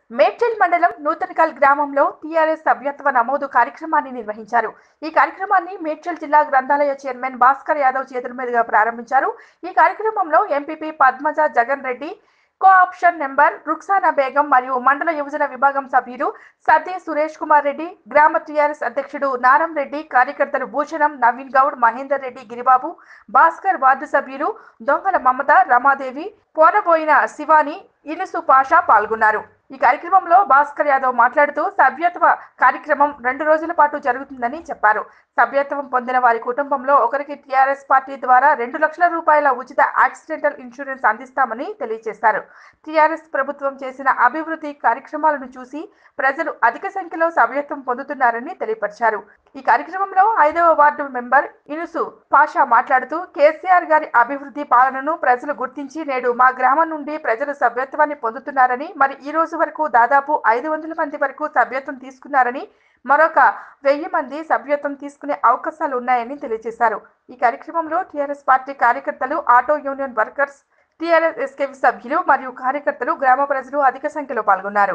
మేడ్చల్ మండలం నూతనకల్ గ్రామంలో టీఆర్ఎస్ సభ్యత్వ నమోదు కార్యక్రమాన్ని నిర్వహించారు ఈ కార్యక్రమాన్ని మేడ్చల్ జిల్లా గ్రంథాలయ చైర్మన్ భాస్కర్ యాదవ్ చేతుల మీదుగా ప్రారంభించారు ఈ కార్యక్రమంలో MPP Padmaja Jagan Reddy co option number Ruksana Begum మరియు మండల యువజన విభాగం సభ్యులు సత్య సురేష్ కుమార్ రెడ్డి గ్రామ టీఆర్ఎస్ అధ్యక్షుడు నారం రెడ్డి కార్యకర్తలు భూషణం నవీన్ గౌడ్ మహేందర్ రెడ్డి గిరిబాబు భాస్కర్ వార్డు సభ్యులు దొంగల మమత రమాదేవి పోనబోయిన శివాని ఇనుసు పాషా పాల్గొన్నారు ఈ కార్యక్రమంలో భాస్కర్ యాదవ్ మాట్లాడుతూ సభ్యత్వ కార్యక్రమం రెండు రోజుల పాటు జరుగుతుందని చెప్పారు సభ్యత్వం పొందిన వారి కుటుంబంలో ఒకరికి టీఆర్ఎస్ పార్టీ ద్వారా రెండు లక్షల రూపాయల ఉచిత యాక్సిడెంటల్ ఇన్సూరెన్స్ అందిస్తామని తెలియజేశారు టీఆర్ఎస్ ప్రభుత్వం చేసిన అభివృద్ధి కార్యక్రమాలను చూసి ప్రజలు అధిక సంఖ్యలో సభ్యత్వం పొందుతున్నారని తెలియపరిచారు ఈ కార్యక్రమంలో ఐదవ వార్డు మెంబర్ ఇనుసు పాషా మాట్లాడుతూ కేసీఆర్ గారి అభివృద్ధి పాలనను ప్రజలు గుర్తించి నేడు మా గ్రామం నుండి ప్రజలు సభ్యత్వాన్ని పొందుతున్నారని మరి ఈ రోజు వరకు దాదాపు ఐదు వందల మంది వరకు సభ్యత్వం తీసుకున్నారని మరొక వెయ్యి మంది సభ్యత్వం తీసుకునే అవకాశాలు ఉన్నాయని తెలియజేశారు ఈ కార్యక్రమంలో టీఆర్ఎస్ పార్టీ కార్యకర్తలు auto union workers TRS SKV సభ్యులు మరియు కార్యకర్తలు గ్రామ ప్రజలు అధిక సంఖ్యలో పాల్గొన్నారు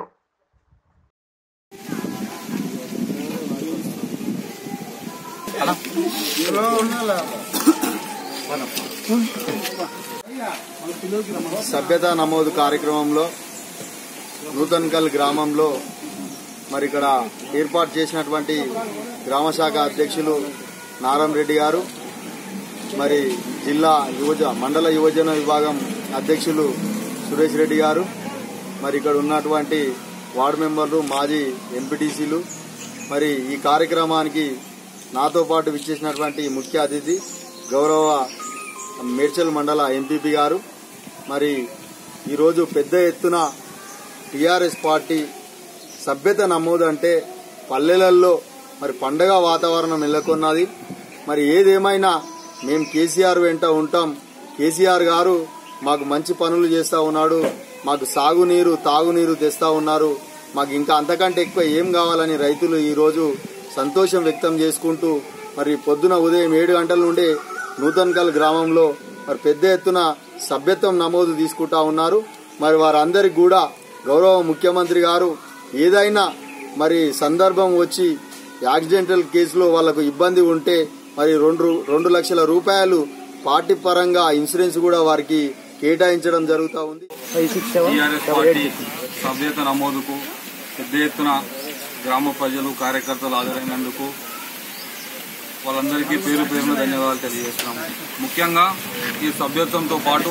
సభ్యత నమోదు కార్యక్రమంలో నూతన్కల్ గ్రామంలో మరి ఇక్కడ ఏర్పాటు చేసినటువంటి గ్రామ శాఖ అధ్యక్షులు నారాయణ రెడ్డి గారు మరి జిల్లా యువజ మండల యువజన విభాగం అధ్యక్షులు సురేష్ రెడ్డి గారు మరి ఇక్కడ ఉన్నటువంటి వార్డు మెంబర్లు మాజీ ఎంపీటీసీలు మరి ఈ కార్యక్రమానికి నాతో పాటు విచ్చేసినటువంటి ముఖ్య అతిథి గౌరవ మేడ్చల్ మండల ఎంపీపీ గారు మరి ఈరోజు పెద్ద ఎత్తున టీఆర్ఎస్ పార్టీ సభ్యత నమోదు అంటే పల్లెలలో మరి పండగ వాతావరణం నెలకొన్నది మరి ఏదేమైనా మేము కేసీఆర్ వెంట ఉంటాం కేసీఆర్ గారు మాకు మంచి పనులు చేస్తా ఉన్నాడు మాకు సాగునీరు తాగునీరు తెస్తా ఉన్నారు మాకు ఇంకా అంతకంటే ఎక్కువ ఏం కావాలని రైతులు ఈరోజు సంతోషం వ్యక్తం చేసుకుంటూ మరి పొద్దున ఉదయం ఏడు గంటల నుండి నూతన్కల్ గ్రామంలో మరి పెద్ద ఎత్తున సభ్యత్వం నమోదు తీసుకుంటా ఉన్నారు మరి వారందరికి కూడా గౌరవ ముఖ్యమంత్రి గారు ఏదైనా మరి సందర్భం వచ్చి యాక్సిడెంటల్ కేసులో వాళ్లకు ఇబ్బంది ఉంటే మరి రెండు రెండు లక్షల రూపాయలు పార్టీ పరంగా ఇన్సూరెన్స్ కూడా వారికి కేటాయించడం జరుగుతూ ఉంది టీఆర్ఎస్ పార్టీ సభ్యత నమోదుకు పెద్ద ఎత్తున గ్రామ ప్రజలు కార్యకర్తలు హాజరైనందుకు వాళ్ళందరికీ పేరు పేరున ధన్యవాదాలు తెలియజేస్తున్నాము ముఖ్యంగా ఈ సభ్యత్వంతో పాటు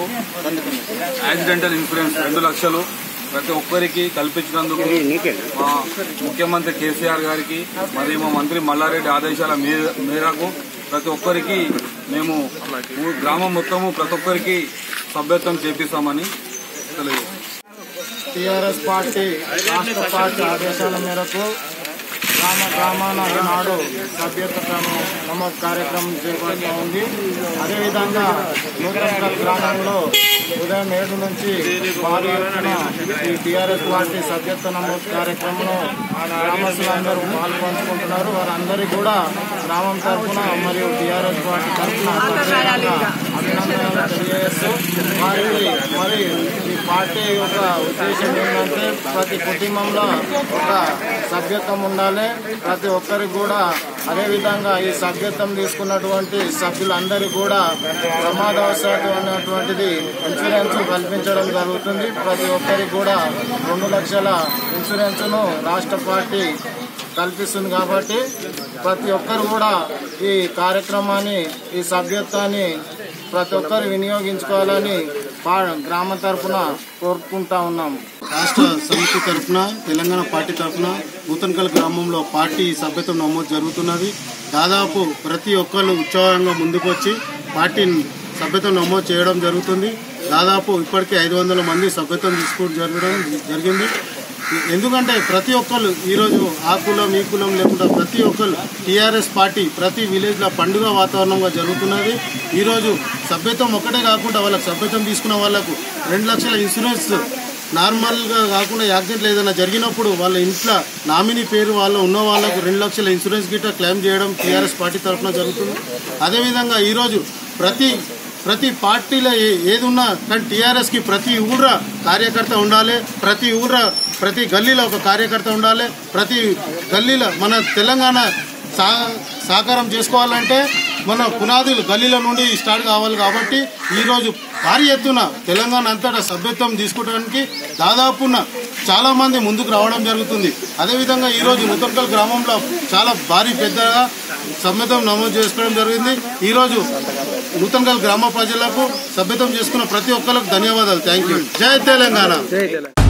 యాక్సిడెంటల్ ఇన్సూరెన్స్ రెండు లక్షలు ప్రతి ఒక్కరికి కల్పించినందుకు మా ముఖ్యమంత్రి కేసీఆర్ గారికి మరియు మా మంత్రి మల్లారెడ్డి ఆదేశాల మే- మేరకు ప్రతి ఒక్కరికి మేము ఊ- గ్రామం మొత్తము ప్రతి ఒక్కరికి సభ్యత్వం చేపిస్తామని తెలియజేస్తాం టీఆర్ఎస్ పార్టీ రాష్ట్ర పార్టీ ఆదేశాల మేరకు గ్రామ గ్రామాన ఈనాడు సభ్యత నమోదు కార్యక్రమం చేపడుతూ ఉంది అదేవిధంగా నూతనగల్ గ్రామంలో ఉదయం ఏడు నుంచి భారీ ఎత్తున ఈ టీఆర్ఎస్ పార్టీ సభ్యత్వ నమోదు కార్యక్రమంలో గ్రామస్తులందరూ పాల్పంచుకుంటున్నారు వారందరికీ కూడా గ్రామం తరఫున మరియు టీఆర్ఎస్ పార్టీ తరఫున ప్రత్యేకంగా అభినందనలు తెలియజేస్తూ వారికి మరి ఈ పార్టీ యొక్క ఉద్దేశం ఏంటంటే ప్రతి కుటుంబంలో ఒక సభ్యత్వం ఉండాలి ప్రతి ఒక్కరికి కూడా అదేవిధంగా ఈ సభ్యత్వం తీసుకున్నటువంటి సభ్యులందరికీ కూడా ప్రమాదవశాత్తు అనేటువంటిది ఇన్సూరెన్స్ కల్పించడం జరుగుతుంది ప్రతి ఒక్కరికి కూడా రెండు లక్షల ఇన్సూరెన్స్ను రాష్ట్ర పార్టీ కల్పిస్తుంది కాబట్టి ప్రతి ఒక్కరు కూడా ఈ కార్యక్రమాన్ని ఈ సభ్యత్వాన్ని ప్రతి ఒక్కరు వినియోగించుకోవాలని పా- గ్రామ తరఫున కోరుకుంటా ఉన్నాం రాష్ట్ర సమితి తరఫున తెలంగాణ పార్టీ తరఫున నూతనకల్ గ్రామంలో పార్టీ సభ్యత్వం నమోదు జరుగుతున్నది దాదాపు ప్రతి ఒక్కళ్ళు ఉత్సాహంగా ముందుకొచ్చి పార్టీ సభ్యత్వం నమోదు చేయడం జరుగుతుంది దాదాపు ఇప్పటికే ఐదు వందల మంది సభ్యత్వం తీసుకోవడం జరగడం జరిగింది ఎందుకంటే ప్రతి ఒక్కళ్ళు ఈరోజు ఆ కులం ఈ కులం లేకుండా ప్రతి ఒక్కళ్ళు టీఆర్ఎస్ పార్టీ ప్రతి విలేజ్లో పండుగ వాతావరణంగా జరుగుతున్నది ఈరోజు సభ్యత్వం ఒక్కటే కాకుండా వాళ్ళకి సభ్యత్వం తీసుకున్న వాళ్ళకు రెండు లక్షల ఇన్సూరెన్స్ నార్మల్గా కాకుండా యాక్సిడెంట్లు ఏదైనా జరిగినప్పుడు వాళ్ళ ఇంట్లో నామినీ పేరు వాళ్ళ ఉన్న వాళ్ళకు రెండు లక్షల ఇన్సూరెన్స్ గిట్ట క్లెయిమ్ చేయడం టీఆర్ఎస్ పార్టీ తరఫున జరుగుతుంది అదేవిధంగా ఈరోజు ప్రతి ప్రతి పార్టీలో ఏ- ఏది ఉన్నా కానీ టీఆర్ఎస్కి ప్రతి ఊర కార్యకర్త ఉండాలి ప్రతి ఊర ప్రతి గల్లీలో ఒక కార్యకర్త ఉండాలి ప్రతి గల్లీలో మన తెలంగాణ సా సాకారం చేసుకోవాలంటే మన పునాదులు గల్లీల నుండి స్టార్ట్ కావాలి కాబట్టి ఈరోజు భారీ ఎత్తున తెలంగాణ అంతటా సభ్యత్వం తీసుకోవడానికి దాదాపున చాలా మంది ముందుకు రావడం జరుగుతుంది అదేవిధంగా ఈరోజు నూతన్కల్ గ్రామంలో చాలా భారీ పెద్దగా సభ్యత్వం నమోదు చేసుకోవడం జరిగింది ఈరోజు నూతన్కల్ గ్రామ ప్రజలకు సభ్యత్వం చేసుకున్న ప్రతి ఒక్కరికి ధన్యవాదాలు థ్యాంక్ యూ జై తెలంగాణ